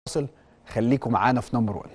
فاصل خليكم معانا في نمبر 1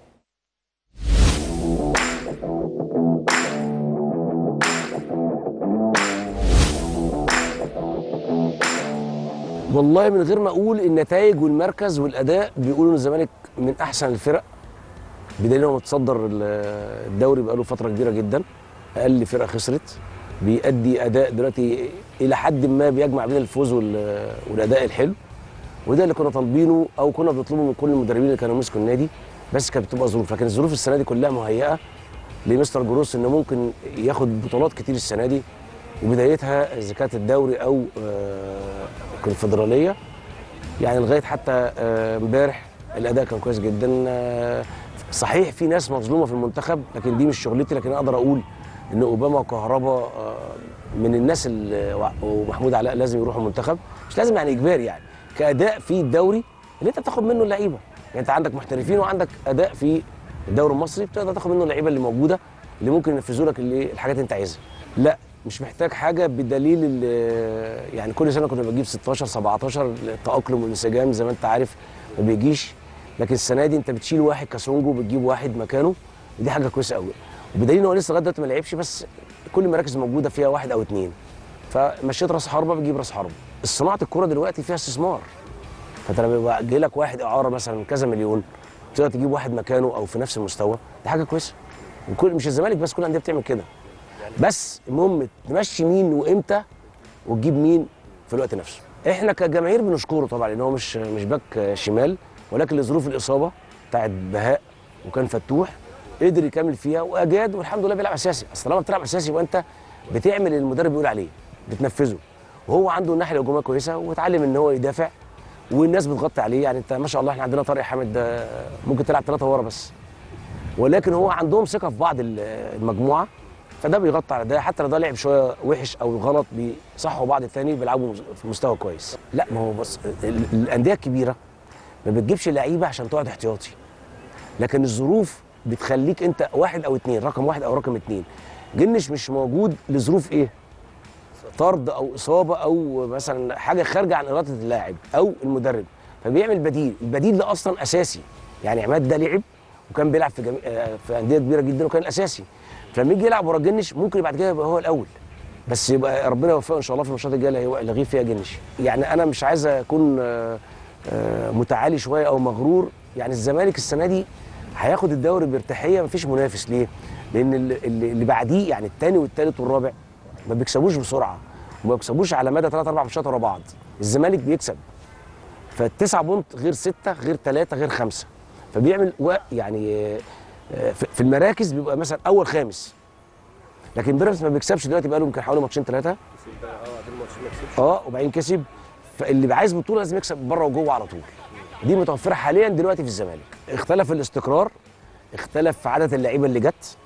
والله من غير ما اقول النتائج والمركز والاداء بيقولوا ان الزمالك من احسن الفرق بدليل انه متصدر ال- الدوري بقاله فتره كبيره جدا اقل فرقه خسرت بيأدي اداء دلوقتي الى حد ما بيجمع بين الفوز وال- والاداء الحلو وده اللي كنا طالبينه او كنا بنطلبه من كل المدربين اللي كانوا مسكوا النادي بس كانت بتبقى ظروف لكن الظروف السنه دي كلها مهيئه لمستر جروس انه ممكن ياخد بطولات كتير السنه دي وبدايتها اذا كانت الدوري او آه، الكونفدراليه يعني لغايه حتى آه، امبارح الاداء كان كويس جدا آه، صحيح في ناس مظلومه في المنتخب لكن دي مش شغلتي لكن اقدر اقول ان اوباما وكهربا آه، من الناس اللي ومحمود علاء لازم يروحوا المنتخب مش لازم يعني اجباري يعني كاداء في الدوري اللي انت بتاخد منه اللعيبه يعني انت عندك محترفين وعندك اداء في الدوري المصري بتقدر تاخد منه اللعيبه اللي موجوده اللي ممكن ينفذوا لك اللي الحاجات اللي انت عايزها لا مش محتاج حاجه بدليل ال- يعني كل سنه كنا بنجيب 16 17 التاقلم والانسجام زي ما انت عارف ما بيجيش لكن السنه دي انت بتشيل واحد كاسونجو بتجيب واحد مكانه ودي حاجه كويسه قوي وبدليل ان هو لسه لغايه دلوقتي ما لعبش بس كل المراكز موجوده فيها واحد او اثنين فمشيت راس حربه بتجيب راس حربه صناعه الكوره دلوقتي فيها استثمار فانت لما يبقى جاي لك واحد اعاره مثلا كذا مليون تقدر تجيب واحد مكانه او في نفس المستوى دي حاجه كويسه وكل مش الزمالك بس كل الانديه بتعمل كده بس المهم تمشي مين وامتى وتجيب مين في الوقت نفسه احنا كجماهير بنشكره طبعا لان هو مش مش باك شمال ولكن لظروف الاصابه بتاعت بهاء وكان فتوح قدر يكمل فيها واجاد والحمد لله بيلعب اساسي اصل لما بتلعب اساسي يبقى انت بتعمل اللي المدرب بيقول عليه بتنفذه وهو عنده الناحيه الهجوميه كويسه واتعلم ان هو يدافع والناس بتغطي عليه يعني انت ما شاء الله احنا عندنا طارق حامد ده ممكن تلعب ثلاثه ورا بس ولكن هو عندهم ثقه في بعض ال- المجموعه فده بيغطي على ده حتى لو ده لعب شويه وحش او غلط بيصحوا بعض التاني بيلعبوا في مستوى كويس لا ما هو بص ال- الانديه الكبيره ما بتجيبش لعيبه عشان تقعد احتياطي لكن الظروف بتخليك انت واحد او اتنين رقم واحد او رقم اتنين جنش مش موجود لظروف ايه طرد او اصابه او مثلا حاجه خارجه عن اراده اللاعب او المدرب فبيعمل بديل البديل ده اصلا اساسي يعني عماد ده لعب وكان بيلعب في جميع آه، في انديه كبيره جدا وكان الاساسي فلما يجي يلعب ورا جنش ممكن بعد كده يبقى هو الاول بس يبقى ربنا يوفقه ان شاء الله في الماتشات الجايه اللي هو- اللي يغيب فيها جنش يعني انا مش عايز اكون آه، آه، متعالي شويه او مغرور يعني الزمالك السنه دي هياخد الدوري بارتاحيه مفيش منافس ليه؟ لان اللي, اللي اللي بعديه يعني الثاني والثالث والرابع ما بيكسبوش بسرعه وما بيكسبوش على مدى ثلاث اربع ماتشات ورا بعض الزمالك بيكسب فالتسعة بونت غير ستة غير ثلاثة غير خمسة فبيعمل و... يعني آه، آه، في في المراكز بيبقى مثلا أول خامس لكن بيراميدز ما بيكسبش دلوقتي بقى له يمكن حوالي ماتشين ثلاثة اه وبعدين كسب فاللي عايز بطولة لازم يكسب بره وجوه على طول دي متوفرة حاليا دلوقتي في الزمالك اختلف الاستقرار اختلف عدد اللعيبة اللي جت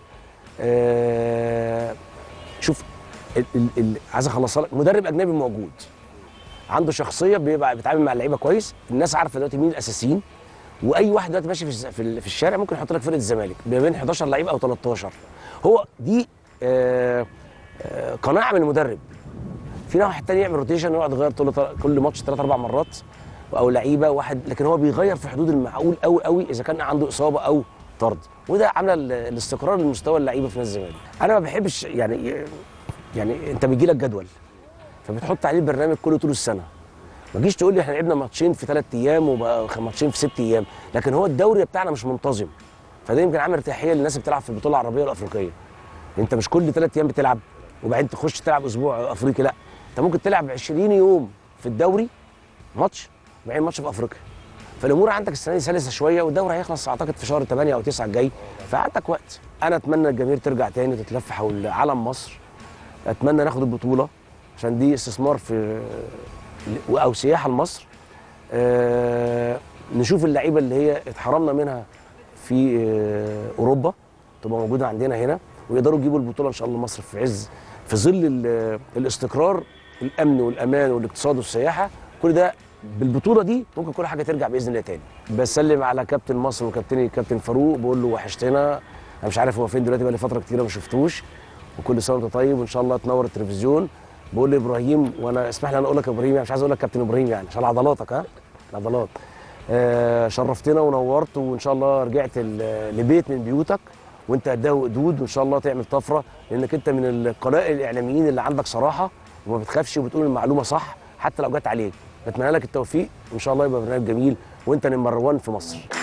آه شوف ال... ال... ال... عايز اخلصها لك مدرب اجنبي موجود عنده شخصيه بيبقى بيتعامل مع اللعيبه كويس الناس عارفه دلوقتي مين الاساسيين واي واحد دلوقتي ماشي في الز- في ال- في الشارع ممكن يحط لك فرقه الزمالك ما بين 11 لعيب او 13 هو دي آه آه قناعه من المدرب في واحد تاني يعمل روتيشن يقعد يغير طول كل ماتش ثلاث اربع مرات او لعيبه واحد لكن هو بيغير في حدود المعقول قوي قوي اذا كان عنده اصابه او طرد وده عامله ال- الاستقرار لمستوى اللعيبه في نادي الزمالك انا ما بحبش يعني يعني انت بيجي لك جدول فبتحط عليه البرنامج كله طول السنه ما تجيش تقول لي احنا لعبنا ماتشين في ثلاث ايام وبقى ماتشين في ست ايام لكن هو الدوري بتاعنا مش منتظم فده يمكن عامل ارتياحيه للناس اللي بتلعب في البطوله العربيه والافريقيه انت مش كل ثلاث ايام بتلعب وبعدين تخش تلعب اسبوع افريقي لا انت ممكن تلعب 20 يوم في الدوري ماتش وبعدين ماتش في افريقيا فالامور عندك السنه دي سلسه شويه والدوري هيخلص اعتقد في شهر 8 او 9 الجاي فعندك وقت انا اتمنى الجماهير ترجع تاني تتلف حول علم مصر اتمنى ناخد البطوله عشان دي استثمار في او سياحه لمصر آه نشوف اللعيبه اللي هي اتحرمنا منها في آه اوروبا تبقى موجوده عندنا هنا ويقدروا يجيبوا البطوله ان شاء الله مصر في عز في ظل ال- الاستقرار الامن والامان والاقتصاد والسياحه كل ده بالبطوله دي ممكن كل حاجه ترجع باذن الله تاني بسلم على كابتن مصر وكابتني كابتن فاروق بقول له وحشتنا انا مش عارف هو فين دلوقتي بقى لي فتره كتيره ما شفتوش وكل سنه وانت طيب وان شاء الله تنور التلفزيون بقول لابراهيم وانا اسمح لي انا اقول لك يا ابراهيم يعني مش عايز اقول لك كابتن ابراهيم يعني عشان عضلاتك ها العضلات آه، شرفتنا ونورت وان شاء الله رجعت ال- لبيت من بيوتك وانت قدها وقدود وان شاء الله تعمل طفره لانك انت من القلائل الاعلاميين اللي عندك صراحه وما بتخافش وبتقول المعلومه صح حتى لو جت عليك بتمنى لك التوفيق وان شاء الله يبقى برنامج جميل وانت نمبر 1 في مصر